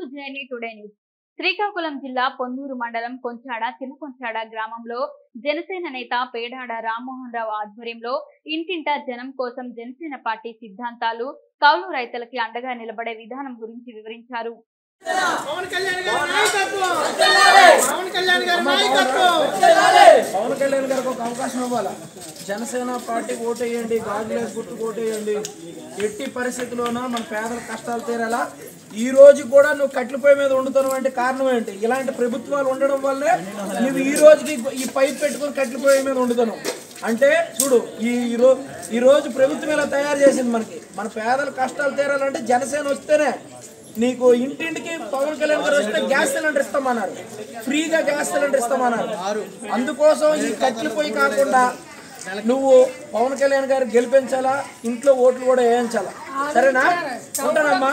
జేఎన్ఈ today news Srikakulam జిల్లా పొన్నూరు మండలం కొంచాడ చిన్నకొంచాడ గ్రామంలో జనసేన నేత పేడాడ రామ్మోహన్ రావు ఆధ్వర్యంలో ఇంటింటా జనం కోసం జనసేన పార్టీ సిద్ధాంతాలు కౌలు రైతులకి అండగా నిలబడే విధానం గురించి వివరించారు పవన్ కళ్యాణ్ గారి నాయకత్వం పవన్ కళ్యాణ్ గారి నాయకత్వం పవన్ కళ్యాణ్ గారికి ఒక అవకాశం ఇవ్వాలా జనసేన పార్టీకి ఓటేయండి గాజులేసి గుర్తుకు ఓటేయండి ఎట్టి పరిస్థితుల్లోనూ మన పేదల కష్టాలు తీరేలా ఈ రోజు కూడా నువ్వు కట్ల పొయ్యి మీద వండుతున్నావు అంటే కారణం ఏంటి ఇలాంటి ప్రభుత్వాలు ఉండడం వల్లే నువ్వు ఈ రోజుకి ఈ పైప్ పెట్టుకొని కట్ల పొయ్యి మీద వండుతున్నావు అంటే చూడు ఈ ఈ రో ఈ రోజు ప్రభుత్వం ఇలా తయారు చేసింది మనకి మన పేదల కష్టాలు తీరాలంటే జనసేన వస్తేనే నీకు ఇంటింటికి పవన్ కళ్యాణ్ గారు వస్తే గ్యాస్ సిలిండర్ ఇస్తామన్నారు ఫ్రీగా గ్యాస్ సిలిండర్ ఇస్తామన్నారు అందుకోసం ఈ కట్టెలు పోయి కాకుండా నువ్వు పవన్ కళ్యాణ్ గారు గెలిపించాలా ఇంట్లో ఓట్లు కూడా వేయించాలా సరేనా ఉంటానమ్మా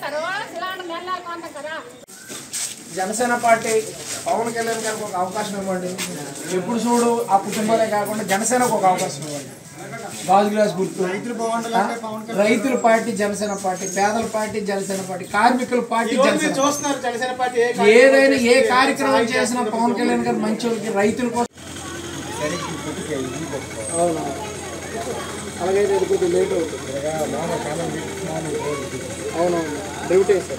జనసేన పార్టీ పవన్ కళ్యాణ్ గారికి ఒక అవకాశం ఇవ్వండి ఎప్పుడు చూడు ఆ కుటుంబాలే కాకుండా జనసేనకు ఒక అవకాశం ఇవ్వండి గాజు గ్లాస్ గుర్తు రైతుల పార్టీ జనసేన పార్టీ పేదల పార్టీ జనసేన పార్టీ కార్మికుల పార్టీ జనసేన చూస్తున్నారు జనసేన పార్టీ ఏ ఏదైనా ఏ కార్యక్రమం చేసినా పవన్ కళ్యాణ్ గారు మంచి వాళ్ళకి రైతుల కోసం అవును అలాగైతే ఇది కొద్దిగా లేట్ అవుతుంది అవునవును డ్యూటీ సార్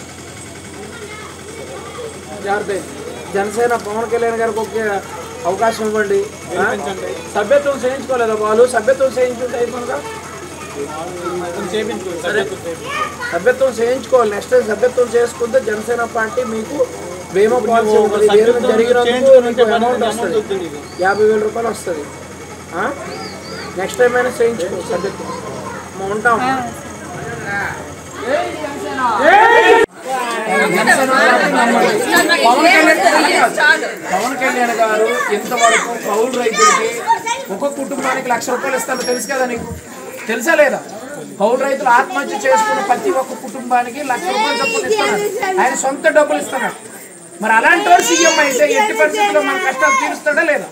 జాగ్రత్త జనసేన పవన్ కళ్యాణ్ గారికి ఒక అవకాశం ఇవ్వండి ఆ? సభ్యత్వం చేయించుకోలేదా వాళ్ళు సభ్యత్వం చేయించుకుంటే అయిపోయిందా సభ్యత్వం చేయించుకోవాలి నెక్స్ట్ టైం సభ్యత్వం చేసుకుంటే జనసేన పార్టీ మీకు బీమా పాలసీ ఉంటుంది ఏదైనా జరిగినందుకు మీకు అమౌంట్ వస్తుంది యాభై వేల రూపాయలు వస్తుంది నెక్స్ట్ టైం అయినా చేయించుకో సభ్యత్వం మనం ఉంటాం జనసేన పార్టీ నమ్మండి. పవన్ కళ్యాణ్ పవన్ కళ్యాణ్ గారు ఇంతవరకు కౌలు రైతులకి ఒక్కొక్క కుటుంబానికి లక్ష రూపాయలు ఇస్తాను తెలుసు కదా నీకు తెలుసా లేదా కౌలు రైతులు ఆత్మహత్య చేసుకున్న ప్రతి ఒక్క కుటుంబానికి లక్ష రూపాయలు చొప్పున ఇస్తున్నారు ఆయన సొంత డబ్బులు ఇస్తున్నారు మరి అలాంటి వారు సీఎం అయితే ఎట్టి పరిస్థితుల్లో మన కష్టాలు తీరుస్తాడా లేదా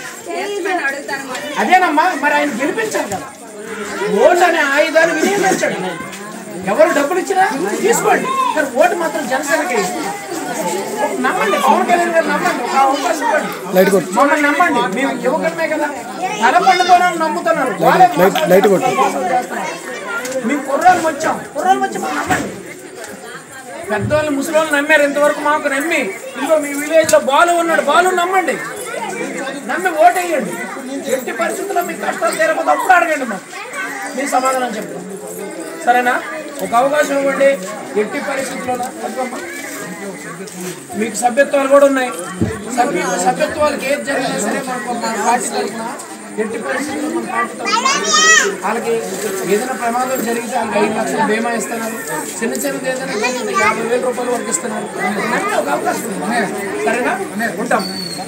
అదేనమ్మా మరి ఆయన గెలిపించాలి కదా ఓటు అనే ఆయుధాన్ని వినియోగించాడు ఎవరు డబ్బులు ఇచ్చినా తీసుకోండి కానీ ఓటు మాత్రం జనసేనకే నమ్మండి పవన్ కళ్యాణ్ గారు నమ్మండి ఒక అవకాశం ఇవ్వండి మమ్మల్ని నమ్మండి మేము యువకులమే కదా తల పండుగ నమ్ముతున్నారు వాళ్ళే మోసం చేస్తున్నారు. మేము కుర్రాలు వచ్చాం కుర్రాలు వచ్చి మాకు నమ్మండి పెద్దవాళ్ళు ముసలి నమ్మారు ఇంతవరకు మాకు నమ్మి ఇంకో మీ విలేజ్ లో బాలు ఉన్నాడు బాలు నమ్మండి నమ్మి ఓటేయండి ఎట్టి పరిస్థితుల్లో మీకు కష్టాలు తీరకపోతే అప్పుడు అడగండి మాకు మీ సమాధానం చెప్తాం సరేనా ఒక అవకాశం ఇవ్వండి ఎట్టి పరిస్థితుల్లో అర్థమ్మా మీకు సభ్యత్వాలు కూడా ఉన్నాయి సభ్య సభ్యత్వాలకు ఏది జరిగినా సరే మనకు మన పార్టీ తరఫున ఎట్టి పరిస్థితుల్లో మన పార్టీ తరఫున వాళ్ళకి ఏదైనా ప్రమాదం జరిగితే వాళ్ళకి ఐదు లక్షలు బీమా ఇస్తున్నారు చిన్న చిన్నది ఏదైనా జరిగితే యాభై వేల రూపాయల వరకు ఇస్తున్నారు నమ్మి ఒక అవకాశం ఉంది. సరేనా ఉంటాం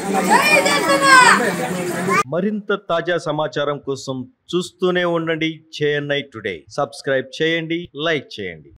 మరింత తాజా సమాచారం కోసం చూస్తూనే ఉండండి చేఎన్ఐ టుడే సబ్స్క్రైబ్ చేయండి లైక్ చేయండి